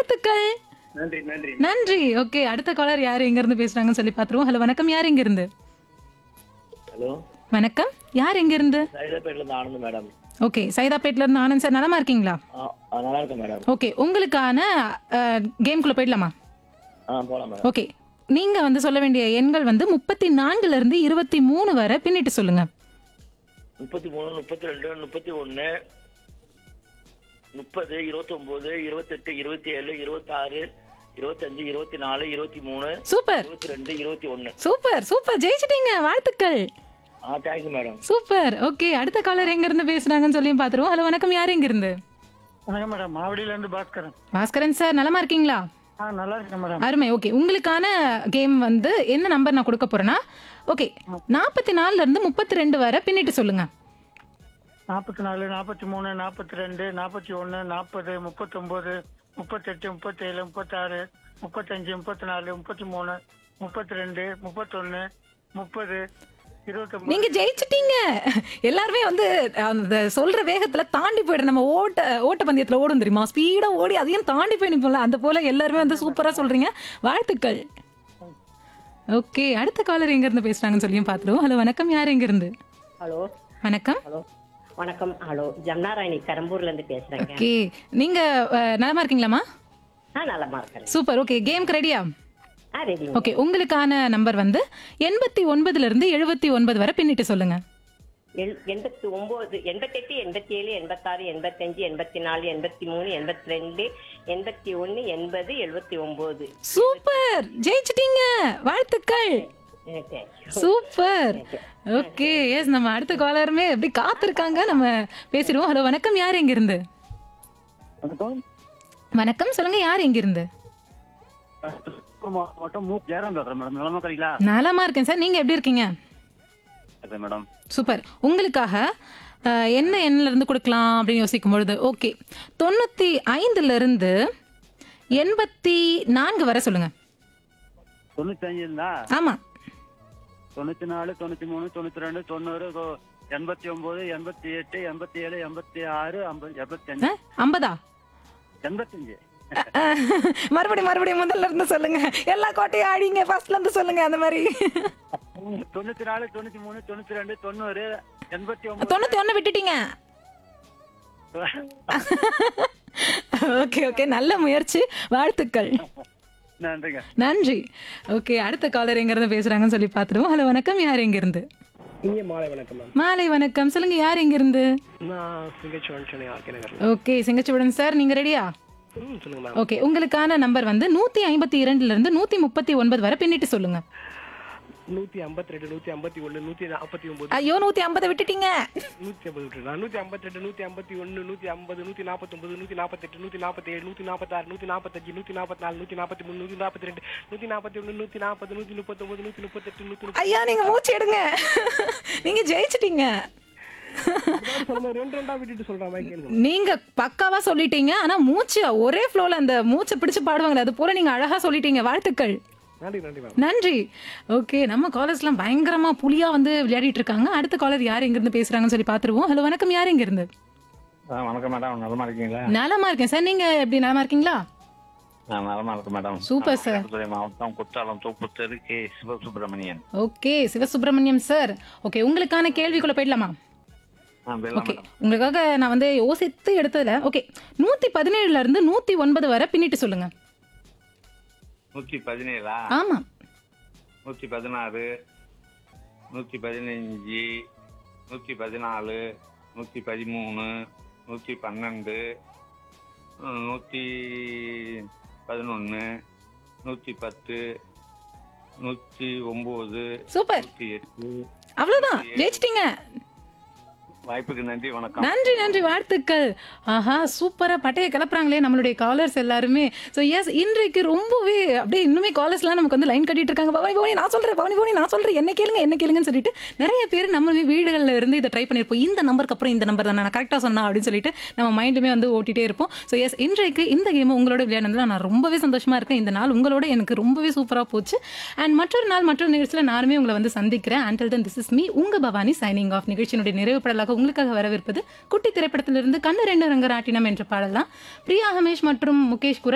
வாழ்த்துக்கள் நன்றி நன்றி நன்றி ஓகே அடுத்த காலர் யார் எங்க இருந்து பேசுறாங்கன்னு சொல்லி பாத்துருவோம் ஹலோ வணக்கம் யார் எங்க இருந்து ஹலோ வணக்கம் யார் எங்க இருந்து சைதாப்பேட்டில இருந்து ஆனந்த் மேடம் ஓகே சைதாப்பேட்ல இருந்து ஆனந்த் சார் நலமா இருக்கீங்களா ஆ ஆ, நல்லா இருக்கேன் மேடம் ஓகே உங்களுக்கான கேம்குள்ள போயிடலாமா ஆ போலாம் மேடம் ஓகே நீங்க வந்து சொல்ல வேண்டிய எண்கள் வந்து முப்பத்தி நான்குல இருந்து இருபத்தி மூணு வரை பின்னிட்டு சொல்லுங்க முப்பத்தி மூணு முப்பத்தி ரெண்டு முப்பத்தி ஒன்னு முப்பது இருபத்தி ஒன்பது இருபத்தெட்டு இருபத்தி ஏழு இருபத்தாறு இருபத்தஞ்சு இருபத்தி நாலு இருபத்தி மூணு சூப்பர் இருபத்தி ரெண்டு இருபத்தி ஒன்னு சூப்பர் சூப்பர் ஜெயிச்சிட்டீங்க வாழ்த்துக்கள் ஆ தேங்க்யூ மேடம் சூப்பர் ஓகே அடுத்த காலர் எங்க இருந்து பேசுறாங்கன்னு சொல்லி பாத்துருவோம் ஹலோ வணக்கம் யார் எங்க இருந்து வணக்கம் மேடம் மாவடியில இருந்து பாஸ்கரன் பாஸ்கரன் சார் நலமா இருக்கீங்களா ஆ நல்லா இருக்கேன் மேடம் அருமை ஓகே உங்களுக்கான கேம் வந்து என்ன நம்பர் நான் கொடுக்க போறேன்னா ஓகே நாற்பத்தி நாலுல இருந்து முப்பத்தி ரெண்டு வரை பின்னிட்டு சொல்லுங்க நாற்பத்தி நாலு நாற்பத்தி மூணு நாற்பத்தி ரெண்டு நாற்பத்தி ஒன்று நாற்பது முப்பத்தொம்போது முப்பத்தெட்டு முப்பத்தேழு முப்பத்தாறு முப்பத்தஞ்சு முப்பத்தி நாலு முப்பத்தி மூணு முப்பத்தி ரெண்டு முப்பத்தொன்று முப்பது இருபத்தொம்பது நீங்க ஜெயிச்சிட்டீங்க எல்லாருமே வந்து அந்த சொல்ற வேகத்துல தாண்டி போயிடும் நம்ம ஓட்ட ஓட்ட பந்தயத்துல ஓடும் தெரியுமா ஸ்பீடா ஓடி அதையும் தாண்டி போய் நிப்போம்ல அந்த போல எல்லாருமே வந்து சூப்பரா சொல்றீங்க வாழ்த்துக்கள் ஓகே அடுத்த காலர் எங்க இருந்து பேசுறாங்கன்னு சொல்லியும் பாத்துருவோம் ஹலோ வணக்கம் யார் எங்க இருந்து ஹலோ வணக்கம் ஹலோ வணக்கம் ஹலோ ஜம்னாராணி பெரம்பூர்ல இருந்து பேசுறேங்க ஓகே நீங்க அஹ், நலமா இருக்கீங்களாமா ஆ நலமா இருக்கிறேன் சூப்பர் ஓகே கேம்க்கு ரெடியா ஆ ரெடி ஓகே உங்களுக்கான நம்பர் வந்து எண்பத்தி ஒன்பதுல இருந்து எழுபத்தி ஒன்பது வரை பின்னிட்டு சொல்லுங்க எண்பத்தி ஒன்பது எண்பத்தெட்டு எண்பத்தி ஏழு எண்பத்தாறு எண்பத்தஞ்சு எண்பத்தி நாலு எண்பத்தி மூணு எண்பத்தி ரெண்டு எண்பத்தி ஒன்னு எண்பது எழுபத்தி ஒன்பது சூப்பர் ஜெயிச்சிட்டீங்க வாழ்த்துக்கள் சூப்பர் ஓகே எஸ் நம்ம அடுத்த காலருமே எப்படி காத்திருக்காங்க நம்ம பேசிடுவோம் ஹலோ வணக்கம் யார் எங்க இருந்து வணக்கம் சொல்லுங்க யார் எங்க இருந்து மாவட்டம் மூ ஜெயராம் பேசுறேன் மேடம் நிலமா கறீங்களா நலமா இருக்கேன் சார் நீங்க எப்படி இருக்கீங்க மேடம் சூப்பர் உங்களுக்காக அஹ், என்ன எண்ணில் இருந்து கொடுக்கலாம் அப்படின்னு யோசிக்கும் பொழுது ஓகே தொண்ணூற்றி ஐந்துல இருந்து எண்பத்தி நான்கு வரை சொல்லுங்க தொண்ணூத்தி அஞ்சு இருந்தா ஆமாம் தொண்ணூத்தி நாலு தொண்ணூத்தி மூணு தொண்ணூத்தி ரெண்டு தொண்ணூறு தொ- எண்பத்தி ஒன்பது எண்பத்தி எட்டு எண்பத்தி ஏழு எண்பத்தி ஆறு ஐம்பது எண்பத்தி அஞ்சு ஐம்பதா எண்பத்தஞ்சு மறுபடியும் மறுபடியும் முதல்ல இருந்து சொல்லுங்க எல்லா கோட்டையும் ஆடிங்க ஃபர்ஸ்ட்ல இருந்து சொல்லுங்க அந்த மாதிரி தொண்ணூத்தி நாலு தொண்ணூத்தி மூணு தொண்ணூத்தி ரெண்டு தொண்ணூறு எண்பத்தி ஒன்பது தொண்ணூத்தி ஒன்று விட்டுட்டீங்க ஓகே ஓகே நல்ல முயற்சி வாழ்த்துக்கள் நன்றிங்க நன்றி ஓகே அடுத்த காலர் எங்க இருந்து பேசுறாங்கன்னு சொல்லி பார்த்துருவோம் ஹலோ வணக்கம் யார் எங்க இருந்து இங்கே மாலை வணக்கம் மேம் மாலை வணக்கம் சொல்லுங்க யார் எங்க இருந்து நான் சிங்கச்சுவன் சென்னை ஆர்கே நகர் ஓகே சிங்கச்சுவடன் சார் நீங்க ரெடியா ம் சொல்லுங்க மேம் ஓகே உங்களுக்கான நம்பர் வந்து நூத்தி ஐம்பத்தி இரண்டுல இருந்து நூத்தி முப்பத்தி ஒன்பது வரை பின்னிட்டு சொல்லுங்க நூற்றி ஐம்பத்தி ரெண்டு நூற்றி ஐம்பத்தி ஒன்று நூற்றி நாற்பத்தி ஒம்பது ஐயோ நூத்தி ஐம்பதை விட்டுட்டீங்க நூற்றி ஐம்பது விட்டுருக்கா நூற்றி ஐம்பத்தி ரெண்டு நூற்றி ஐம்பத்தி ஒன்று நூற்றி ஐம்பது நூற்றி நாற்பத்தொம்பது நூற்றி நாற்பத்தெட்டு நூற்றி நாற்பத்தேழு நூற்றி நாற்பத்தாறு நூற்றி நாற்பத்தஞ்சு நூற்றி நாற்பத்தி நாலு நூற்றி நாற்பத்தி மூணு நூற்றி நாற்பத்தி ரெண்டு நூற்றி நாற்பத்தி ஒன்று நூற்றி நாற்பது நூற்றி முப்பத்தொம்பது நூற்றி முப்பத்தெட்டு நூற்றி முப்பது ஐயா நீங்க மூச்சு எடுங்க நீங்க ஜெயிச்சிட்டீங்க சொல்லுங்க ரெண்டு ரெண்டா விட்டுட்டு சொல்கிறேன் மாதிரி கேளுங்க நீங்க பக்காவா சொல்லிட்டீங்க ஆனா மூச்சு ஒரே ஃப்ளோல அந்த மூச்சை பிடிச்சு பாடுவாங்களே அது போல நீங்க அழகா சொல்லிட்டீங்க வாழ்த்துக்கள் நன்றி நன்றி மேம் நன்றி ஓகே நம்ம காலர்ஸ்லாம் பயங்கரமா புலியா வந்து விளையாடிட்டு இருக்காங்க அடுத்த காலர் யார் எங்க இருந்து பேசுறாங்கன்னு சொல்லி பாத்துருவோம் ஹலோ வணக்கம் யார் எங்க இருந்து வணக்கம் மேடம் நலமா இருக்கீங்களா நலமா இருக்கேன் சார் நீங்க எப்படி நலமா இருக்கீங்களா நான் நலமா இருக்கேன் மேடம் Super, நான் sir. மயிலாடுதுறை மாவட்டம் குற்றாலம் தூப்புத்தெரு K Sivasubramanian okay Sivasubramaniam sir okay உங்களுக்கான கேள்விக்குள்ள போயிடலாமா ஆ வெள்ளம் ஓகே மேடம் உங்களுக்காக நான் வந்து யோசித்து எடுத்ததுல ஓகே நூத்தி பதினேழுல இருந்து நூத்தி ஒன்பது வரை பின்னிட்டு சொல்லுங்க நூத்தி பதினேழா ஆமா நூத்தி பதினாறு நூத்தி பதினஞ்சு நூத்தி பதினாலு நூத்தி பதிமூணு நூத்தி பன்னெண்டு ம், நூத்தி பதினொன்னு நூத்தி பத்து நூத்தி ஒன்பது சூப்பர் நூத்தி எட்டு அவ்வளவுதான் ஜெயிச்சிட்டீங்க வாய்ப்புக்கு நன்றி வணக்கம் நன்றி நன்றி வாழ்த்துக்கள் ஆஹா சூப்பரா பட்டைய கிளப்புறாங்களே நம்மளுடைய காலர்ஸ் எல்லாருமே ஸோ எஸ் இன்றைக்கு ரொம்பவே அப்படியே இன்னுமே காலர்ஸ்லாம் நமக்கு வந்து லைன் கட்டிட்டு இருக்காங்க பவானி பவானி நான் சொல்றேன் பவானி பவானி நான் சொல்றேன் என்ன கேளுங்க என்ன கேளுங்கன்னு சொல்லிட்டு நிறைய பேர் நம்ம வீடுகளில் இருந்து இதை ட்ரை பண்ணியிருப்போம் இந்த நம்பருக்கு அப்புறம் இந்த நம்பர் தான் நான் கரெக்டாக சொன்னா அப்படின்னு சொல்லிட்டு நம்ம மைண்டுமே வந்து ஓட்டிட்டே இருப்போம் ஸோ எஸ் இன்றைக்கு இந்த கேம் உங்களோட விளையாடுனதுல நான் ரொம்பவே சந்தோஷமா இருக்கேன் இந்த நாள் உங்களோட எனக்கு ரொம்பவே சூப்பராக போச்சு அண்ட் மற்றொரு நாள் மற்றொரு நிகழ்ச்சியில் நானுமே உங்களை வந்து சந்திக்கிறேன் until then this is me உங்க பவானி சைனிங் ஆஃப் நிகழ்ச்சியினுடைய நிறைவு பாடலாக உங்களுக்காக வரவிருப்பது குட்டி திரைப்படத்திலிருந்து கண்ணு ரெண்டு ரங்கராட்டினம் என்ற பாடலாம் பிரியா ஹமேஷ் மற்றும் முகேஷ் குரல்